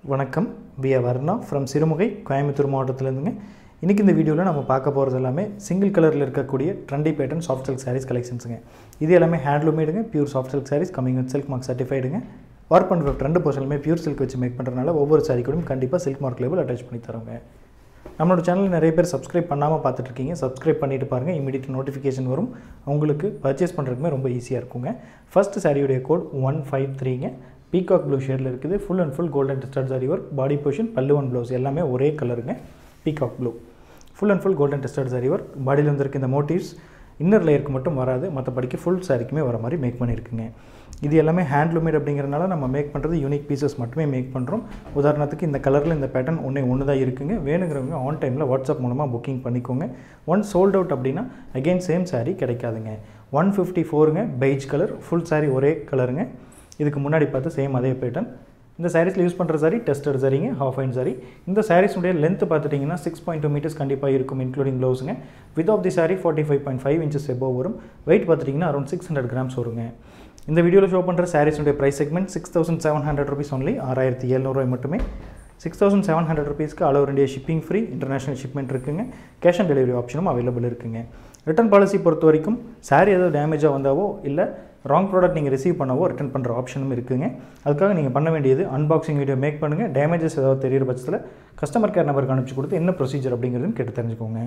வணக்கம் V R Varna from Sirumugai Coimbatore மாவட்டத்திலேருந்துங்க இன்றைக்கி இந்த வீடியோவில் நம்ம பார்க்க போகிறது எல்லாமே சிங்கிள் கலரில் இருக்கக்கூடிய trendy pattern soft silk sarees கலெக்ஷன்ஸுங்க இது எல்லாமே ஹேண்ட்லூமேடுங்க pure soft silk sarees coming with silk mark சர்டிஃபைடுங்க ஒர்க் பண்ணுற ரெண்டு போர்ஷனுமே பியூர் சில்க் வச்சு மேக் பண்ணுறதுனால ஒவ்வொரு சாரீ கூடயும் கண்டிப்பாக சில்க் மார்க் லேபிள் அட்டாச் பண்ணி தரோங்க நம்மளோட சேனல் நிறைய பேர் சப்ஸ்கிரைப் பண்ணாமல் பார்த்துட்ருக்கீங்க சப்ஸ்கிரைப் பண்ணிட்டு பாருங்கள் இமீடியட் நோட்டிஃபிகேஷன் வரும் உங்களுக்கு பர்ச்சேஸ் பண்ணுறதுக்குமே ரொம்ப ஈஸியாக இருக்குங்க ஃபஸ்ட் சாரியுடைய கோட் ஒன் ஃபைவ் த்ரீங்க பீகாக் ப்ளூ ஷேடில் இருக்குது full and full golden tested zari work body position pallu one blouse எல்லாமே ஒரே கலருங்க peacock blue full and full golden tested zari work பாடியில் வந்திருக்க இந்த மோட்டிவ்ஸ் இன்னர் லேயருக்கு மட்டும் வராது மற்றபடிக்கு ஃபுல் சாரிக்குமே வர மாதிரி மேக் பண்ணியிருக்குங்க இது எல்லாமே ஹேண்ட்லூமேட் அப்படிங்கிறனால நம்ம மேக் பண்ணுறது யூனிக் பீசஸ் மட்டுமே மேக் பண்ணுறோம் உதாரணத்துக்கு இந்த கலரில் இந்த பேட்டர்ன் ஒன்றே ஒன்று தான் இருக்குங்க வேணுங்கிறவங்க ஆன் டைமில் வாட்ஸ்அப் மூலமாக புக்கிங் பண்ணிக்கோங்க ஒன் சோல்ட் அவுட் அப்படின்னா அகெயின் சேம் சாரீ கிடைக்காதுங்க ஒன் ஃபிஃப்டி ஃபோருங்க பெய்ஜ் கலர் ஃபுல் சாரீ ஒரே கலருங்க இதுக்கு முன்னாடி பார்த்து சேம் அதே பேட்டர்ன் இந்த சாரீஸில் யூஸ் பண்ணுற சாரி டெஸ்டட் சாரிங்க ஹாஃப் ஐன் சாரி இந்த சாரீஸுடைய லென்த் பார்த்துட்டிங்கன்னா சிக்ஸ் பாயிண்ட் டூ மீட்டர்ஸ் கண்டிப்பாக இருக்கும் இன்க்ளூடிங் ப்ளவுஸுங்க width of the saree forty five point five inches above வரும் வெயிட் பார்த்துட்டிங்கன்னா அரௌண்ட் சிக்ஸ் ஹண்ட்ரட் கிராம்ஸ் வருங்க இந்த வீடியோவில் ஷோ பண்ணுற சாரீஸுடைய price segment six thousand seven hundred rupees only ஆறாயிரத்தி எழுநூறுவாய் மட்டுமே சிக்ஸ் தௌசண்ட் செவன் ஹண்ட்ரட் ருபீஸ்க்கு all over India shipping free international shipment இருக்குங்க கேஷ் ஆன் டெலிவரி ஆப்ஷனும் அவைலபிள் இருக்குங்க ரிட்டர்ன் பாலிசி பொறுத்த வரைக்கும் சாரீ ஏதாவது டேமேஜாக வந்தாவோ இல்லை ராங் ப்ராடக்ட் நீங்கள் ரிசீவ் பண்ணவோ ரிட்டர்ன் பண்ணுற ஆப்ஷனும் இருக்குங்க அதுக்காக நீங்கள் பண்ண வேண்டியது அன்பாக்சிங் வீடியோ மேக் பண்ணுங்கள் டேமேஜஸ் ஏதாவது தெரியிற பட்சத்தில் கஸ்டமர் கேர் நம்பருக்கு அனுப்பிச்சு கொடுத்து என்ன ப்ரொசீஜர் அப்படிங்கிறதுன்னு கேட்டு தெரிஞ்சுக்கோங்க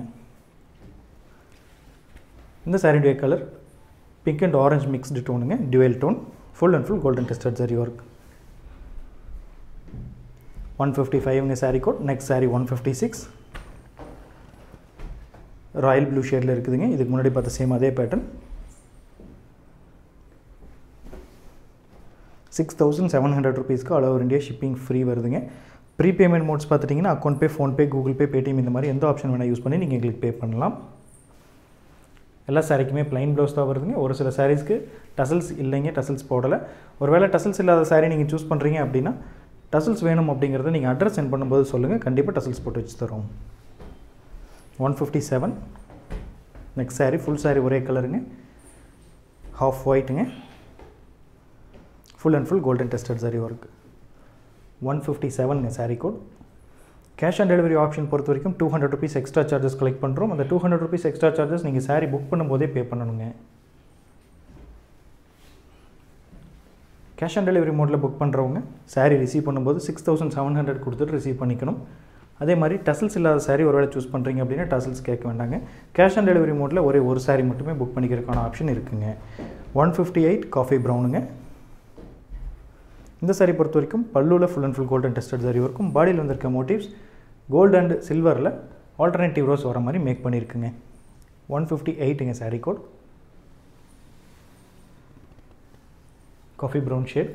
இந்த சாரியுடைய colour pink and orange mixed டோனுங்க dual tone full and full golden tested zari work one fifty ஃபைவ்ங்க saree code next saree one fifty six royal blue ஷேடில் இருக்குதுங்க இதுக்கு முன்னாடி பார்த்த சேம் அதே pattern six thousand seven hundred ருபீஸ்க்கு all over India shipping free வருதுங்க ப்ரீ பேமெண்ட் மோட்ஸ் பார்த்துட்டிங்கன்னா account pay PhonePe Google Pay Paytm இந்த மாதிரி எந்த ஆப்ஷன் வேணால் யூஸ் பண்ணி நீங்கள் எங்களுக்கு பே பண்ணலாம் எல்லா சாரிக்குமே ப்ளைன் ப்ளவுஸ் தான் வருதுங்க ஒரு சில சாரீஸ்க்கு டசல்ஸ் இல்லைங்க டசல்ஸ் போடலை ஒருவேளை டசல்ஸ் இல்லாத சாரீ நீங்கள் சூஸ் பண்ணுறீங்க அப்படின்னா டசல்ஸ் வேணும் அப்படிங்கிறத நீங்கள் அட்ரஸ் சென்ட் பண்ணும்போது சொல்லுங்கள் கண்டிப்பாக டசல்ஸ் போட்டு வச்சு தரோம் one fifty seven next saree full saree ஒரே கலருங்க ஹாஃப் ஒயிட்டுங்க full and full golden tested zari work one fifty செவனுங்க saree code cash on delivery option பொறுத்த வரைக்கும் two hundred rupees extra charges collect பண்ணுறோம் அந்த two hundred rupees extra charges நீங்கள் சாரீ புக் பண்ணும்போதே பே பண்ணணுங்க கேஷ் ஆன் டெலிவரி மோடில் புக் பண்ணுறவங்க சாரீ ரிசீவ் பண்ணும்போது சிக்ஸ் தௌசண்ட் செவன் ஹண்ட்ரட் கொடுத்துட்டு ரிசீவ் பண்ணிக்கணும் அதே மாதிரி டசல்ஸ் இல்லாத சாரீ ஒருவேளை சூஸ் பண்ணுறீங்க அப்படின்னா டசல்ஸ் கேட்க வேண்டாங்க கேஷ் ஆன் டெலிவரி மோடில் ஒரே ஒரு சாரீ மட்டுமே புக் பண்ணிக்கிறதுக்கான ஆப்ஷன் இருக்குங்க ஒன் ஃபிஃப்டி எயிட் காஃபி ப்ரௌனுங்க இந்த சாரீ பொறுத்த வரைக்கும் பல்லுவில் full and full golden tested zari இருக்கும் பாடியில் வந்திருக்க மோட்டிவ்ஸ் கோல்டு அண்ட் சில்வரில் ஆல்டர்னேட்டிவ் ரோஸ் வர மாதிரி மேக் பண்ணியிருக்குங்க ஒன் ஃபிஃப்டி எயிட்டுங்க saree code coffee brown shade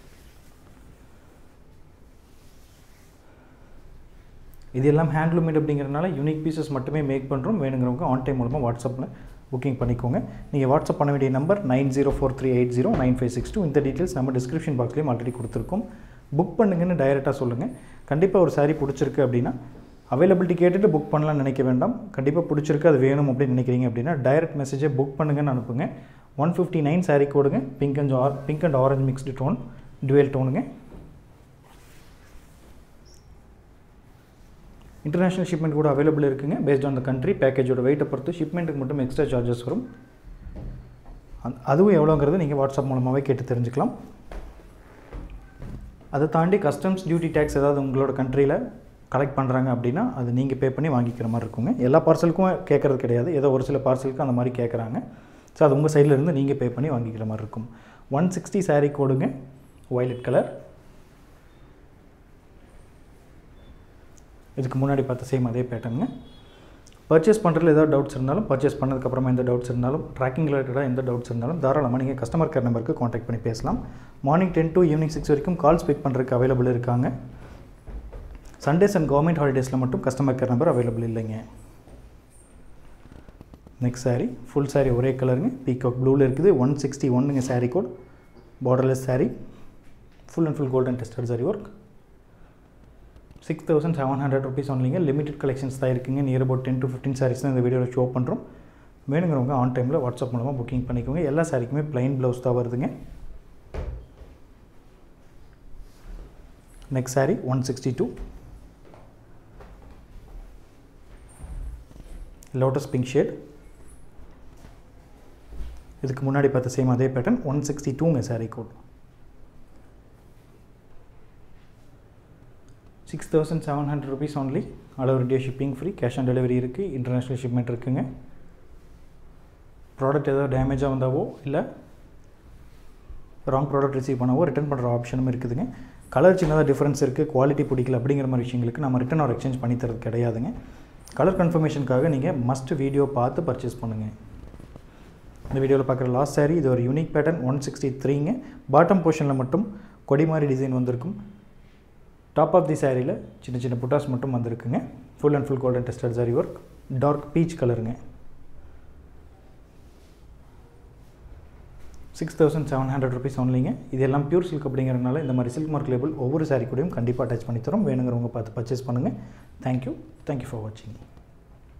இது எல்லாம் ஹேண்ட்லூமேட் அப்படிங்கிறனால யூனிக் பீசஸ் மட்டுமே மேக் பண்ணுறோம் வேணுங்கிறவங்க ஆன் டைம் மூலமாக வாட்ஸ்அப்பில் புக்கிங் பண்ணிக்கோங்க நீங்கள் வாட்ஸ்அப் பண்ண வேண்டிய number nine zero four three eight zero nine five six two இந்த டீட்டெயில்ஸ் நம்ம டிஸ்கிரிப்ஷன் பாக்ஸ்லேயும் ஆல்ரெடி கொடுத்துருக்கோம் புக் பண்ணுங்கன்னு டைரெக்டாக சொல்லுங்கள் கண்டிப்பாக ஒரு சாரீ பிடிச்சிருக்கு அப்படின்னா அவைலபிலிட்டி கேட்டுட்டு புக் பண்ணலாம்னு நினைக்க வேண்டாம் கண்டிப்பாக பிடிச்சிருக்கு அது வேணும் அப்படின்னு நினைக்கிறீங்க அப்படின்னா டைரக்ட் மெசேஜை புக் பண்ணுங்கன்னு அனுப்புங்க ஒன் ஃபிஃப்டி நைன் சாரீ கோடுங்க pink and or pink and orange mixed tone dual டோனுங்க இன்டர்நேஷ்னல் ஷிப்மெண்ட் கூட அவைலபிள் இருக்குங்க பேஸ்ட் ஆன் த கண்ட்ரி பேக்கேஜோட வெயிட்டை பொறுத்து ஷிப்மெண்ட்டுக்கு மட்டும் எக்ஸ்ட்ரா சார்ஜஸ் வரும் அதுவும் எவ்வளோங்கிறது நீங்கள் வாட்ஸ்அப் மூலமாகவே கேட்டு தெரிஞ்சுக்கலாம் அதை தாண்டி கஸ்டம்ஸ் டியூட்டி டேக்ஸ் ஏதாவது உங்களோட கண்ட்ரியில் கலெக்ட் பண்ணுறாங்க அப்படின்னா அது நீங்கள் பே பண்ணி வாங்கிக்கிற மாதிரி இருக்குங்க எல்லா பார்சலுக்கும் கேட்குறது கிடையாது ஏதோ ஒரு சில பார்சலுக்கு அந்த மாதிரி கேட்குறாங்க ஸோ அது உங்கள் சைடில் இருந்து நீங்கள் பே பண்ணி வாங்கிக்கிற மாதிரி இருக்கும் ஒன் சிக்ஸ்டி சாரீ கோடுங்க ஒய்லட் கலர் இதுக்கு முன்னாடி பார்த்த சேம் அதே பேட்டர்னுங்க பர்ச்சேஸ் பண்ணுறதுல ஏதாவது டவுட்ஸ் இருந்தாலும் பர்ச்சேஸ் பண்ணதுக்கப்புறமா எந்த டவுட்ஸ் இருந்தாலும் ட்ராக்கிங் ரிலேட்டடாக எந்த டவுட்ஸ் இருந்தாலும் தாராளமாக நீங்கள் கஸ்டமர் கேர் நம்பருக்கு காண்டாக்ட் பண்ணி பேசலாம் morning ten to evening six வரைக்கும் கால்ஸ் பிக் பண்ணுறதுக்கு அவைலபிள் இருக்காங்க சண்டேஸ் அண்ட் கவர்மெண்ட் ஹாலிடேஸில் மட்டும் கஸ்டமர் கேர் நம்பர் அவைலபிள் இல்லைங்க நெக்ஸ்ட் சாரீ ஃபுல் சாரீ ஒரே கலருங்க பீகாக் ப்ளூவில் இருக்குது ஒன் சிக்ஸ்டி ஒன்னுங்க saree code borderless saree full and full golden tested zari work six thousand seven hundred rupees ஒன்லிங்க லிமிடெட் கலெக்ஷன்ஸ் தான் இருக்குங்க near about ten to fifteen sarees தான் இந்த வீடியோவில் ஷோ பண்ணுறோம் வேணுங்கிறவங்க ஆன் டைமில் வாட்ஸ்அப் மூலமாக புக்கிங் பண்ணிக்கோங்க எல்லா சாரிக்குமே ப்ளைன் ப்ளவுஸ் தான் வருதுங்க next saree one sixty two lotus pink shade இதுக்கு முன்னாடி பார்த்த சேம் அதே பேட்டர்ன் ஒன் சிக்ஸ்டி டூங்க saree code six thousand seven hundred rupees only all over India shipping free cash on delivery இருக்குது இன்டர்நேஷ்னல் ஷிப்மெண்ட் இருக்குங்க product ஏதாவது டேமேஜாக வந்தாவோ இல்லை ராங் ப்ராடக்ட் ரிசீவ் பண்ணவோ ரிட்டர்ன் பண்ணுற ஆப்ஷனும் இருக்குதுங்க கலர் சின்னதாக டிஃப்ரென்ஸ் இருக்குது குவாலிட்டி பிடிக்கல அப்படிங்கிற மாதிரி விஷயங்களுக்கு நம்ம ரிட்டன் ஆர் எக்ஸ்சேஞ்ச் பண்ணி தரது கிடையாதுங்க கலர் கன்ஃபர்மேஷனுக்காக நீங்கள் மஸ்ட் வீடியோ பார்த்து பர்ச்சேஸ் பண்ணுங்கள் இந்த வீடியோவில் பார்க்குற லாஸ்ட் saree இது ஒரு யூனிக் பேட்டர்ன் ஒன் சிக்ஸ்டி த்ரீங்க பாட்டம் போர்ஷனில் மட்டும் கொடி மாதிரி டிசைன் வந்திருக்கும் டாப் ஆஃப் தி சாரியில் சின்ன சின்ன புட்டாஸ் மட்டும் வந்திருக்குங்க full and full golden tested zari work dark peach கலருங்க six thousand seven hundred rupees ஒன்லிங்க இது எல்லாம் பியூர் சில்க் அப்படிங்கிறனால இந்த மாதிரி சில்க் மார்க் லேபிள் ஒவ்வொரு சாரி கூடயும் கண்டிப்பாக அட்டாச் பண்ணி தரோம் வேணுங்கிறவங்க பார்த்து பர்ச்சேஸ் பண்ணுங்கள் தேங்க்யூ தேங்க்யூ ஃபார் வாட்சிங்